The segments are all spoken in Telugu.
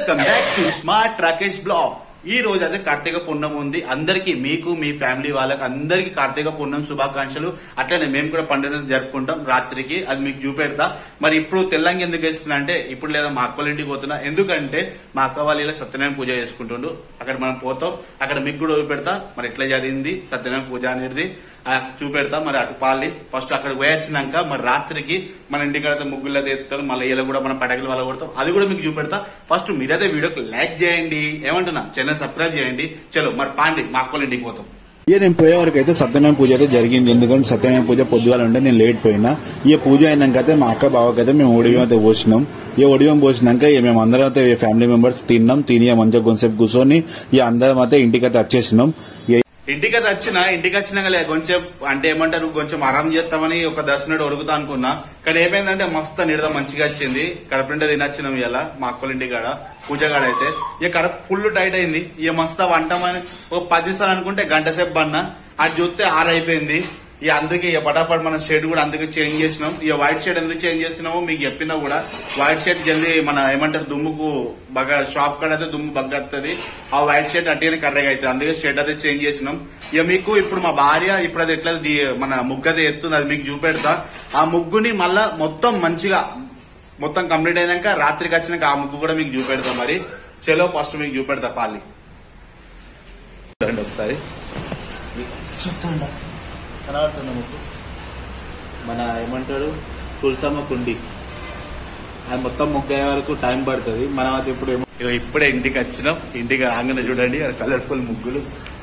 Welcome back to smart Rakesh blog ఈ రోజు అయితే కార్తీక పుణ్యం ఉంది అందరికి మీకు మీ ఫ్యామిలీ వాళ్ళకి అందరికి కార్తీక పుణ్యం శుభాకాంక్షలు అట్లనే మేము కూడా పండుగ జరుపుకుంటాం రాత్రికి అది మీకు చూపెడతా మరి ఇప్పుడు తెల్లంగి ఎందుకు వేస్తున్నా అంటే ఇప్పుడు లేదా మా అక్కల ఇంటికి పోతున్నా ఎందుకంటే మా అక్క వాళ్ళు ఇలా సత్యనారాయణ పూజ చేసుకుంటుండు అక్కడ మనం పోతాం అక్కడ మీకు కూడా చూపెడతా మరి ఎట్లా జరిగింది సత్యనారాయణ పూజ అనేది ఆ చూపెడతా మరి అటు పాలి ఫస్ట్ అక్కడ పోయొచ్చినాక మరి రాత్రికి మన ఇంటికాడ ముగ్గులు అయితే ఎత్తారు మళ్ళీ ఇలా కూడా మన పటకలు వల్ల కొడతాం అది కూడా మీకు చూపెడతా ఫస్ట్ మీరైతే వీడియోకి లైక్ చేయండి ఏమంటున్నా ఛానల్ సబ్స్క్రైబ్ చేయండి చలో మరి పాండి మా అక్కల ఇంటికి పోతాం ఇక నేను పోయే వరకు అయితే సత్యనారాయణ పూజ అయితే జరిగింది ఎందుకంటే సత్యనారాయణ పూజ పొద్దుగాల ఉంటే నేను లేట్ పోయినా ఇక పూజ అయినాక అయితే మా అక్క బావకి అయితే మేము ఒడియం అయితే పోసినాం ఇక ఒడియం పోసినాక ఇక మేము అందరం అయితే ఫ్యామిలీ మెంబర్స్ తిన్నాం తిని ఇక మంచిగా కొంచెంసేపు కూర్చొని ఇక అందరం అయితే ఇంటికి అయితే వచ్చేసినాం ఇక ఇంటికి అయితే వచ్చిన ఇంటికి వచ్చినాక లే కొంచెం అంటే ఏమంటారు కొంచెం ఆరాం చేస్తామని ఒక దర్శనుడు ఒరుగుతా అనుకున్నా కానీ ఏమైందంటే మస్తు నిడద మంచిగా వచ్చింది కడప నిండా తినొచ్చినాం ఇలా మా అక్కల ఇంటి కాడ పూజ కాడ అయితే ఇక కడప ఫుల్ టైట్ అయింది ఇక మస్తు వంటమని ఒక పది సార్లు అనుకుంటే గంట సేపు పన్నా అది చూస్తే ఆరైపోయింది ఇక అందుకే ఇక పటాపట్ మన షర్ట్ కూడా అందుకే చేంజ్ చేసినాం ఇక వైట్ షర్ట్ ఎందుకు చేంజ్ చేసినామో మీకు చెప్పినా కూడా వైట్ షర్ట్ జల్దీ మన ఏమంటారు దుమ్ముకు బాగా షాప్ కాడ అయితే దుమ్ము బగ్గ వస్తుంది ఆ వైట్ షర్ట్ అట్టిగానే కర్రగా అవుతుంది అందుకే షర్ట్ అయితే చేంజ్ చేసినాం ఇక మీకు ఇప్పుడు మా భార్య ఇప్పుడు అది ఎట్లా ది- మన ముగ్గు అయితే ఎత్తుంది అది మీకు చూపెడతా ఆ ముగ్గుని మళ్ళా మొత్తం మంచిగా మొత్తం కంప్లీట్ అయినాక రాత్రికి వచ్చినాక ఆ ముగ్గు కూడా మీకు చూపెడతా మరి చలో ఫస్ట్ మీకు చూపెడతా పాలి చూడండి ఒకసారి చూస్తుండ కనబడుతుందా ముగ్గు మన ఏమంటారు తులసమ్మ కుండి అది మొత్తం ముగ్గు అయ్యే వరకు టైం పడుతుంది మనం అది ఇప్పుడు ఏమో ఇగో ఇప్పుడే ఇంటికి వచ్చినాం ఇంటికి రాగానే చూడండి కలర్ఫుల్ ముగ్గులు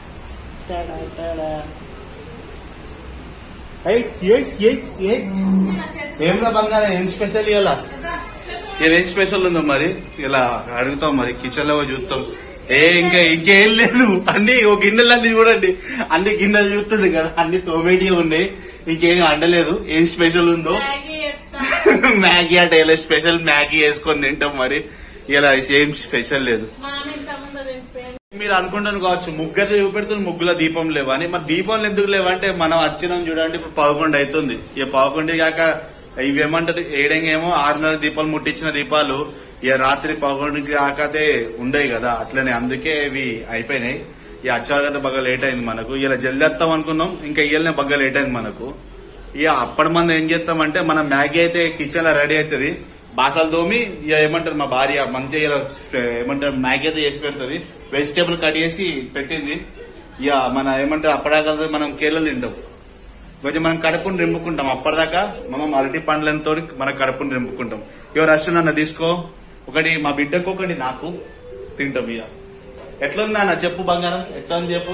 ఏయ్, ఏయ్, ఏయ్, ఏయ్. ఏంరా బంగారం ఏం స్పెషల్ ఇలా ఏం స్పెషల్ ఉందో మరి ఇలా అడుగుతాం మరి కిచెన్ లో పోయి చూస్తాం ఏ ఇంకా ఇంకేం లేదు అన్ని ఓ గిన్నెలు అన్ని చూడండి అన్ని గిన్నెలు చూస్తుంది కదా అన్ని తోమేటి ఉన్నాయి ఇంకేం అండలేదు ఏం స్పెషల్ ఉందో మ్యాగీ చేస్తా మ్యాగీ అంటే ఇలా స్పెషల్ మ్యాగీ వేసుకొని తింటాం మరి ఇలా ఏం స్పెషల్ లేదు మామ ఇంత ముందు తెచ్చిపోయాను మీరు అనుకుంటాను కావచ్చు ముగ్గు అయితే చూపెడుతుంది ముగ్గుల దీపం లేవని మరి దీపం ఎందుకు లేవంటే మనం వచ్చినాం చూడండి ఇప్పుడు పదకొండు అవుతుంది ఇక పదకొండు కాక ఇవి ఏమంటారు ఏడంగేమో ఆరున్నర దీపాలు ముట్టించిన దీపాలు ఇక రాత్రి పదకొండుకి కాకతే ఉండేవి కదా అట్లనే అందుకే ఇవి అయిపోయినాయి ఇక వచ్చాక బాగా లేట్ అయింది మనకు ఇలా జల్ది వస్తాం అనుకున్నాం ఇంకా ఇయ్యలనే బాగా లేట్ అయింది మనకు ఇక అప్పటి మంది ఏం చేస్తామంటే మన మ్యాగీ అయితే కిచెన్ లో రెడీ అవుతుంది బాసాలు తోమి ఇక ఏమంటారు మా భార్య మంచిగా ఇలా ఏమంటారు మ్యాగీ అయితే చేసి పెడుతుంది వెజిటేబుల్ కట్ చేసి పెట్టింది ఇక మన ఏమంటారు అప్పటిదాకా మనం కేరళ తింటాం కొంచెం మనం కడుపుని రింపుకుంటాం అప్పటిదాకా మనం అరటి పండ్లతో మన కడుపుని రింపుకుంటాం ఎవరు అసలు నన్ను తీసుకో ఒకటి మా బిడ్డకు ఒకటి నాకు తింటాం ఇక ఎట్లుందా అన్న చెప్పు బంగారం ఎట్లా ఉంది చెప్పు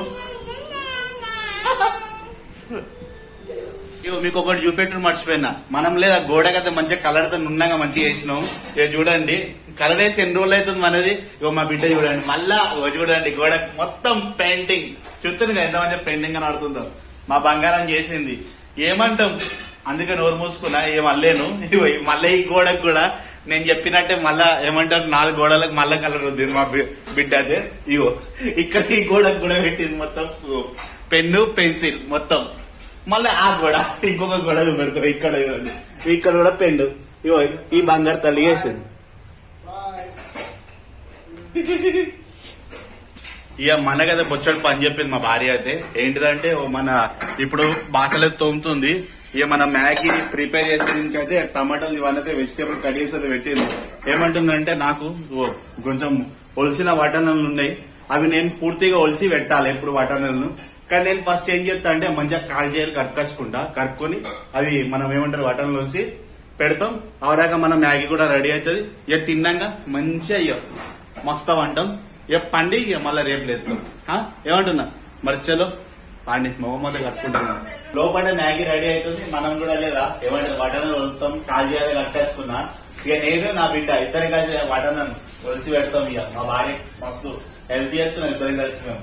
ఇగో మీకు ఒకటి చూపెట్టు మర్చిపోయినా మనం లేదా గోడ కదా మంచిగా కలర్ తో నున్నగా మంచిగా వేసినాం ఇక చూడండి కలర్ వేసి ఎన్ని రోజులు అవుతుంది మనది ఇగో మా బిడ్డ చూడండి మళ్ళా ఇగో చూడండి గోడ మొత్తం పెయింటింగ్ చూస్తుంది కదా ఎంత మంచిగా పెయింటింగ్ అని ఆడుతుందో మా బంగారం చేసింది ఏమంటాం అందుకే నోరు మూసుకున్నా ఏం అల్లేను ఇగో ఈ మళ్ళీ ఈ గోడకు కూడా నేను చెప్పినట్టే మళ్ళా ఏమంటారు నాలుగు గోడలకు మళ్ళా కలర్ వద్దు మా బి- బిడ్డ అదే ఇగో ఇక్కడ ఈ గోడకు కూడా పెట్టింది మొత్తం ఇగో పెన్ను పెన్సిల్ మొత్తం మళ్ళీ ఆ గోడ ఇంకొక గోడ పెడతాం ఇక్కడ చూడండి. ఇక్కడ కూడా పెన్ను ఇగో ఈ బంగారు తల్లి వేసింది ఇక మన కదా బొచ్చడు పని చెప్పింది మా భార్య అయితే ఏంటిదంటే ఓ మన ఇప్పుడు బాసలు తోముతుంది ఇక మన మ్యాగీ ప్రిపేర్ చేసేందుకు అయితే టమాటాలు ఇవన్నీ అయితే వెజిటేబుల్ కట్ చేసి అయితే పెట్టింది ఏమంటుందంటే నాకు ఓ కొంచెం ఒలిసిన వటనలు ఉన్నాయి అవి నేను పూర్తిగా ఒలిసి పెట్టాలి ఎప్పుడు వటనలను కానీ నేను ఫస్ట్ ఏం చేస్తా అంటే మంచిగా కాల్ చేయాలి కట్టుకొచ్చుకుంటా కట్టుకొని అవి మనం ఏమంటారు వటనలు వచ్చి పెడతాం అవదాకా మన మ్యాగీ కూడా రెడీ అవుతుంది ఇక తిన్నాక మంచిగా ఇక మస్తు వంటాం ఇక పండి ఇక మళ్ళీ రేపు లేస్తాం ఆ? ఏమంటున్నా మరి చలో పండి మొహమ్మద్ కట్టుకుంటున్నాం లోపల మ్యాగీ రెడీ అవుతుంది మనం కూడా లేదా ఏమంటారు వటనలు వలుస్తాం కాల్ చేయాలి కట్టేసుకున్నా ఇక నేను నా బిడ్డ ఇద్దరు కలిసి వటనను ఒలిసి పెడతాం ఇక మా భార్య మస్తు హెల్త్ చేస్తున్నాం ఇద్దరు కలిసి మేము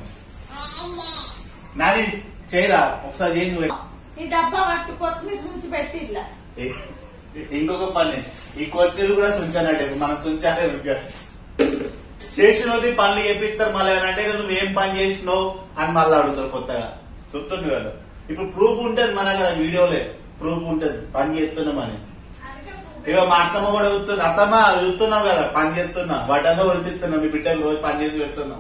నాది చేయరా ఒకసారి చేయి నువ్వు. ఈ డబ్బా పట్టు కొత్తిమీర ఉంచి పెట్టి ఇట్లా ఏ- ఇంకొక పని ఈ కొత్తిమీర కూడా సుంచానంటే మనం సుంచాలే చేసినది పనులు చేపిస్తారు మళ్ళీ అంటే నువ్వేం పని చేసినావు అని మళ్ళీ అడుగుతారు కొత్తగా చూస్తుంది కదా ఇప్పుడు ప్రూఫ్ ఉంటది మన కదా వీడియోలే ప్రూఫ్ ఉంటది పని చేస్తున్నామని అందుకే ఇక మా అత్తమ్మ కూడా చూస్తున్నా అత్తమ్మ చూస్తున్నావు కదా పని చేస్తున్నా బటన్ ఒలిసిస్తున్నా మీ బిడ్డకు రోజు పని చేసి పెడుతున్నా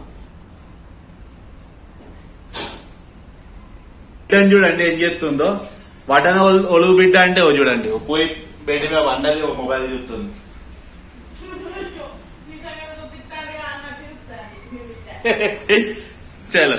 బిడ్డని చూడండి ఏం చేస్తుందో బటన్ ఒలు- ఒలుగు బిడ్డ అంటే ఓ చూడండి ఓ పోయి బెడ్ మీద వండది ఒక మొబైల్ చూస్తుంది నిజంగా చూపిస్తాడు అన్నట్టు చూస్తాడు మీ బిడ్డ. చలో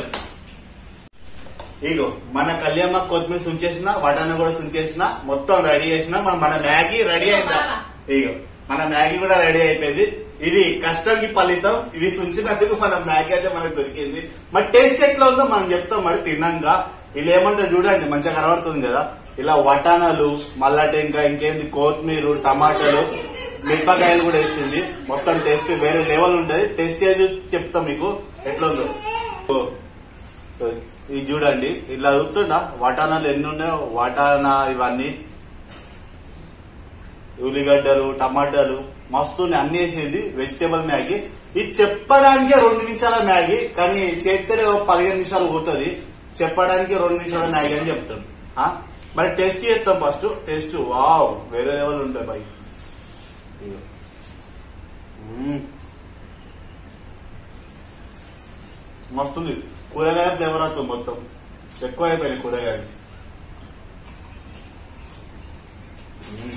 ఇగో మన కళ్యాణ కొత్తిమీర సుంచేసిన వడన కూడా సుంచేసిన మొత్తం రెడీ చేసిన మన మన మ్యాగీ రెడీ అయిందా ఇగో మన మ్యాగీ కూడా రెడీ అయిపోయింది ఇది కష్టానికి ఫలితం ఇవి సుంచినందుకు మన మ్యాగీ అయితే మనకు దొరికింది మరి టేస్ట్ ఎట్లా ఉందో మనం చెప్తాం మరి తిన్నాక వీళ్ళు ఏమంటారు చూడండి మంచిగా కనబడుతుంది కదా ఇలా వటానాలు మళ్ళా ఇంకా ఇంకేంది కొత్తిమీర టమాటాలు మిరపకాయలు కూడా వేసింది మొత్తం టేస్ట్ వేరే లెవెల్ ఉంటది టేస్ట్ చేసి చెప్తాం మీకు ఎట్లా ఉందో ఓ. ఓ. ఇది చూడండి ఇట్లా చూస్తుండా వటానాలు ఎన్ని ఉన్నాయో వటానా ఇవన్నీ ఉల్లిగడ్డలు టమాటాలు మస్తు ఉన్నాయి, అన్ని వేసింది వెజిటేబుల్ మ్యాగీ ఇది చెప్పడానికే రెండు నిమిషాల మ్యాగీ కానీ చేస్తేనే ఓ పదిహేను నిమిషాలు పోతుంది చెప్పడానికి రెండు నిమిషాల మ్యాగీ అని చెప్తాడు ఆ? మరి టేస్ట్ చేస్తాం ఫస్ట్ టేస్ట్ వావ్ వేరే లెవెల్ ఉంటాయి బై ఇదిగో. మ్మ్. మస్తుంది కూరగాయ ఫ్లేవర్ వస్తుంది మొత్తం ఎక్కువ అయిపోయినాయి కూరగాయలు మ్మ్.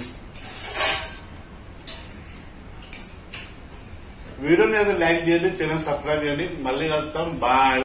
వీడియోని ఏదో లైక్ చేయండి ఛానల్ సబ్స్క్రైబ్ చేయండి మళ్ళీ కలుస్తాం బాయ్